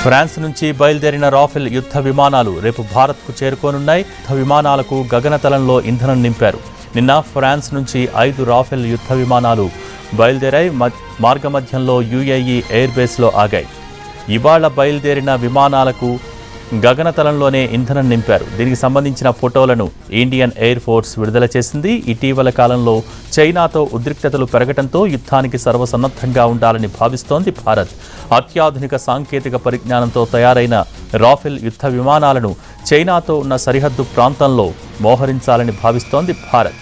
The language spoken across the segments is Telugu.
ఫ్రాన్స్ నుంచి బయలుదేరిన రాఫెల్ యుద్ధ విమానాలు రేపు భారత్కు చేరుకోనున్నాయి యుద్ధ విమానాలకు గగనతలంలో ఇంధనం నింపారు నిన్న ఫ్రాన్స్ నుంచి ఐదు రాఫెల్ యుద్ధ విమానాలు బయలుదేరాయి మ- మార్గమధ్యంలో యుఏఈ ఎయిర్ బేస్లో ఆగాయి ఇవాళ బయలుదేరిన విమానాలకు గగనతలంలోనే ఇంధనం నింపారు దీనికి సంబంధించిన ఫోటోలను ఇండియన్ ఎయిర్ ఫోర్స్ విడుదల చేసింది ఇటీవల కాలంలో చైనాతో ఉద్రిక్తతలు పెరగడంతో యుద్ధానికి సర్వసన్నద్ధంగా ఉండాలని భావిస్తోంది భారత్ అత్యాధునిక సాంకేతిక పరిజ్ఞానంతో తయారైన రాఫెల్ యుద్ధ విమానాలను చైనాతో ఉన్న సరిహద్దు ప్రాంతంలో మోహరించాలని భావిస్తోంది భారత్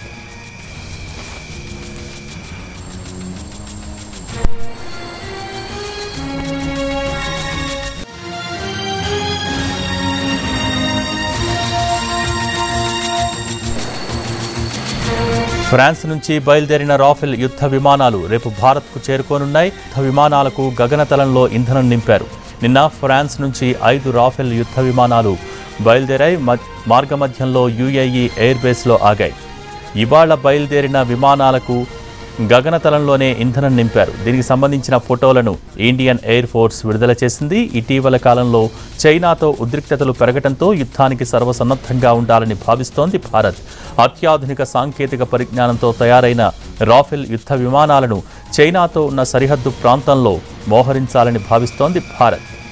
ఫ్రాన్స్ నుంచి బయలుదేరిన రాఫెల్ యుద్ధ విమానాలు రేపు భారత్కు చేరుకోనున్నాయి యుద్ధ విమానాలకు గగనతలంలో ఇంధనం నింపారు నిన్న ఫ్రాన్స్ నుంచి ఐదు రాఫెల్ యుద్ధ విమానాలు బయలుదేరాయి మ- మార్గమధ్యంలో యుఏఈ ఎయిర్ బేస్లో ఆగాయి ఇవాళ బయలుదేరిన విమానాలకు గగనతలంలోనే ఇంధనం నింపారు దీనికి సంబంధించిన ఫోటోలను ఇండియన్ ఎయిర్ ఫోర్స్ విడుదల చేసింది ఇటీవల కాలంలో చైనాతో ఉద్రిక్తతలు పెరగడంతో యుద్ధానికి సర్వసన్నద్ధంగా ఉండాలని భావిస్తోంది భారత్ అత్యాధునిక సాంకేతిక పరిజ్ఞానంతో తయారైన రాఫెల్ యుద్ధ విమానాలను చైనాతో ఉన్న సరిహద్దు ప్రాంతంలో మోహరించాలని భావిస్తోంది భారత్